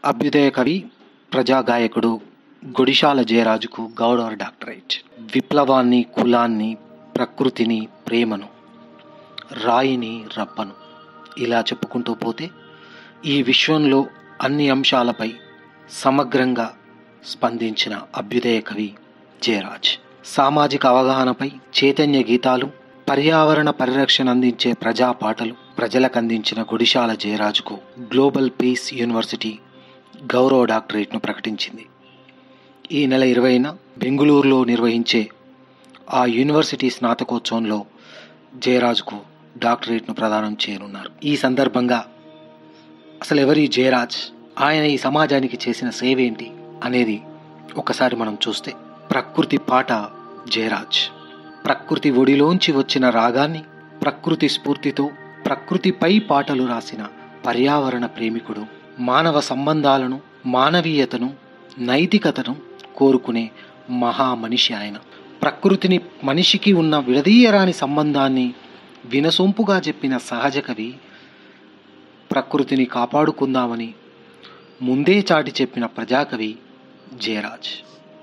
అభ్యుదయ కవి ప్రజాగాయకుడు గుడిశాల జయరాజుకు గౌరవ డాక్టరేట్ విప్లవాన్ని కులాన్ని ప్రకృతిని ప్రేమను రాయిని రప్పను ఇలా చెప్పుకుంటూ పోతే ఈ విశ్వంలో అన్ని అంశాలపై సమగ్రంగా స్పందించిన అభ్యుదయ కవి జయరాజ్ సామాజిక అవగాహనపై చైతన్య గీతాలు పర్యావరణ పరిరక్షణ అందించే ప్రజా పాటలు ప్రజలకు అందించిన గుడిశాల జయరాజుకు గ్లోబల్ పీస్ యూనివర్సిటీ గౌరవ డాక్టరేట్ను ప్రకటించింది ఈ నెల ఇరవైన బెంగుళూరులో నిర్వహించే ఆ యూనివర్సిటీ స్నాతకోత్సవంలో జయరాజ్కు డాక్టరేట్ను ప్రదానం చేయనున్నారు ఈ సందర్భంగా అసలు ఎవరి జయరాజ్ ఆయన ఈ సమాజానికి చేసిన సేవేంటి అనేది ఒకసారి మనం చూస్తే ప్రకృతి పాట జయరాజ్ ప్రకృతి ఒడిలోంచి వచ్చిన రాగాన్ని ప్రకృతి స్ఫూర్తితో ప్రకృతిపై పాటలు రాసిన పర్యావరణ ప్రేమికుడు మానవ సంబంధాలను మానవీయతను నైతికతను కోరుకునే మహా మనిషి ఆయన ప్రకృతిని మనిషికి ఉన్న విడదీయరాని సంబంధాన్ని వినసొంపుగా చెప్పిన సహజ కవి ప్రకృతిని కాపాడుకుందామని ముందే చాటి చెప్పిన ప్రజాకవి జయరాజ్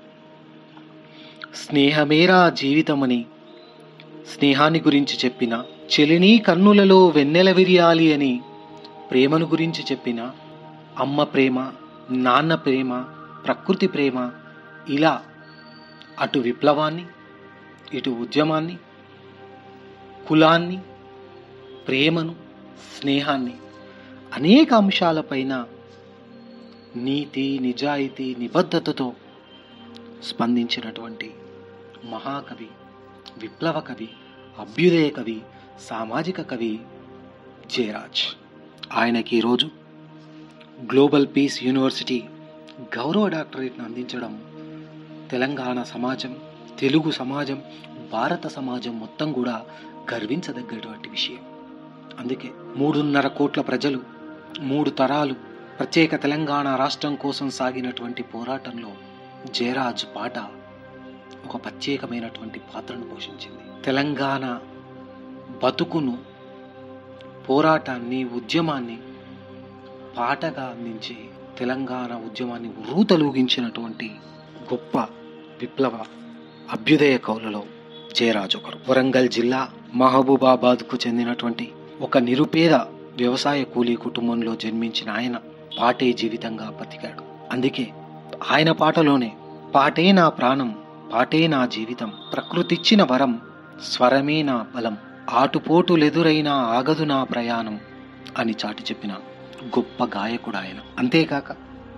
స్నేహమేరా జీవితమని స్నేహాన్ని గురించి చెప్పిన చెలిని కన్నులలో వెన్నెల విరియాలి అని ప్రేమను గురించి చెప్పిన అమ్మ ప్రేమ నాన్న ప్రేమ ప్రకృతి ప్రేమ ఇలా అటు విప్లవాన్ని ఇటు ఉద్యమాన్ని కులాన్ని ప్రేమను స్నేహాన్ని అనేక అంశాలపైన నీతి నిజాయితీ నిబద్ధతతో స్పందించినటువంటి మహాకవి విప్లవ కవి అభ్యుదయ కవి సామాజిక కవి జయరాజ్ ఆయనకి ఈరోజు గ్లోబల్ పీస్ యూనివర్సిటీ గౌరవ డాక్టరేట్ను అందించడం తెలంగాణ సమాజం తెలుగు సమాజం భారత సమాజం మొత్తం కూడా గర్వించదగ్గటువంటి విషయం అందుకే మూడున్నర కోట్ల ప్రజలు మూడు తరాలు ప్రత్యేక తెలంగాణ రాష్ట్రం కోసం సాగినటువంటి పోరాటంలో జయరాజ్ పాట ఒక ప్రత్యేకమైనటువంటి పాత్రను పోషించింది తెలంగాణ బతుకును పోరాటాన్ని ఉద్యమాన్ని పాటగా అందించి తెలంగాణ ఉద్యమాన్ని ఉర్రూతలూగించినటువంటి గొప్ప విప్లవ అభ్యుదయ కవులలో జయరాజ్ ఒకరు వరంగల్ జిల్లా మహబూబాబాద్కు చెందినటువంటి ఒక నిరుపేద వ్యవసాయ కూలీ కుటుంబంలో జన్మించిన ఆయన పాటే జీవితంగా బతికాడు అందుకే ఆయన పాటలోనే పాటే నా ప్రాణం పాటే నా జీవితం ప్రకృతిచ్చిన వరం స్వరమే నా బలం ఆటుపోటులెదురైనా ఆగదు నా ప్రయాణం అని చాటి చెప్పిన గొప్ప గాయకుడు ఆయన అంతేకాక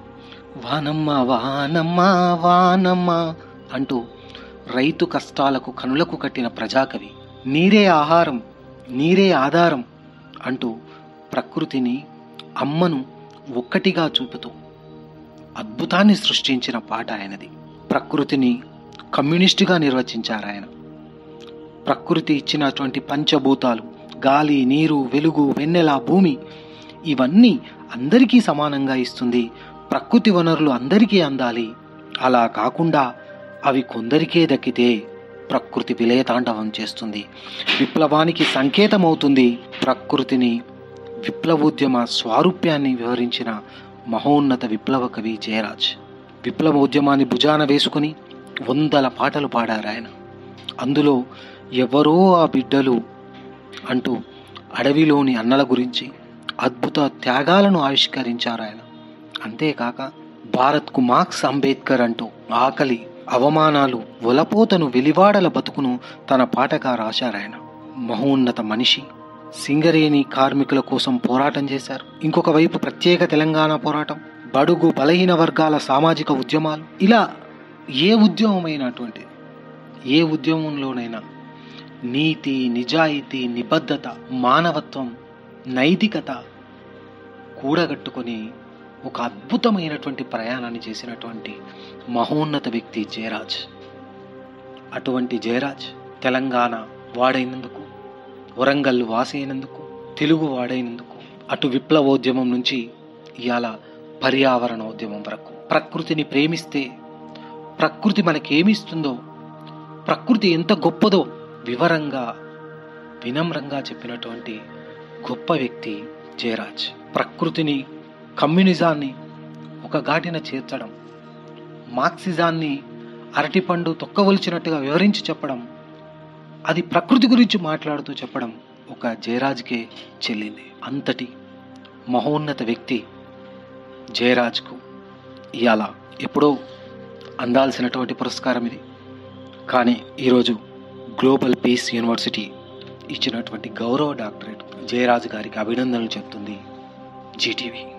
వానమ్మ వానమ్మ వానమ్మ అంటూ రైతు కష్టాలకు కనులకు కట్టిన ప్రజాకవి నీరే ఆహారం నీరే ఆధారం అంటూ ప్రకృతిని అమ్మను ఒక్కటిగా చూపుతూ అద్భుతాన్ని సృష్టించిన పాట ఆయనది ప్రకృతిని కమ్యూనిస్టుగా నిర్వచించారు ఆయన ప్రకృతి ఇచ్చినటువంటి పంచభూతాలు గాలి నీరు వెలుగు వెన్నెల భూమి ఇవన్నీ అందరికీ సమానంగా ఇస్తుంది ప్రకృతి వనరులు అందరికీ అందాలి అలా కాకుండా అవి కొందరికే దక్కితే ప్రకృతి విలయతాండవం చేస్తుంది విప్లవానికి సంకేతమవుతుంది ప్రకృతిని విప్లవోద్యమ స్వారూప్యాన్ని వివరించిన మహోన్నత విప్లవ కవి జయరాజ్ విప్లవ ఉద్యమాన్ని భుజాన వేసుకుని వందల పాటలు పాడారు ఆయన అందులో ఎవరో ఆ బిడ్డలు అంటూ అడవిలోని అన్నల గురించి అద్భుత త్యాగాలను ఆవిష్కరించారు ఆయన అంతేకాక భారత్కు మార్క్స్ అంబేద్కర్ అంటూ ఆకలి అవమానాలు ఒలపోతను వెలివాడల బతుకును తన పాటగా రాశారాయన మహోన్నత మనిషి సింగరేణి కార్మికుల కోసం పోరాటం చేశారు ఇంకొక వైపు ప్రత్యేక తెలంగాణ పోరాటం బడుగు బలహీన వర్గాల సామాజిక ఉద్యమాలు ఇలా ఏ ఉద్యమమైనటువంటి ఏ ఉద్యమంలోనైనా నీతి నిజాయితీ నిబద్ధత మానవత్వం నైతికత కూడగట్టుకొని ఒక అద్భుతమైనటువంటి ప్రయాణాన్ని చేసినటువంటి మహోన్నత వ్యక్తి జయరాజ్ అటువంటి జయరాజ్ తెలంగాణ వాడైనందుకు వరంగల్ వాసి అయినందుకు తెలుగు వాడైనందుకు అటు విప్లవోద్యమం నుంచి ఇవాళ పర్యావరణ ఉద్యమం వరకు ప్రకృతిని ప్రేమిస్తే ప్రకృతి మనకేమిస్తుందో ప్రకృతి ఎంత గొప్పదో వివరంగా వినమ్రంగా చెప్పినటువంటి గొప్ప వ్యక్తి జయరాజ్ ప్రకృతిని కమ్యూనిజాన్ని ఒక ఘాటిన చేర్చడం మార్క్సిజాన్ని అరటిపండు తొక్కవలిచినట్టుగా వివరించి చెప్పడం అది ప్రకృతి గురించి మాట్లాడుతూ చెప్పడం ఒక జయరాజ్కే చెల్లింది అంతటి మహోన్నత వ్యక్తి జయరాజ్కు ఇవాళ ఎప్పుడో అందాల్సినటువంటి పురస్కారం ఇది కానీ ఈరోజు గ్లోబల్ పీస్ యూనివర్సిటీ ఇచ్చినటువంటి గౌరవ డాక్టరేట్ జయరాజు గారికి అభినందనలు చెప్తుంది జీటీవీ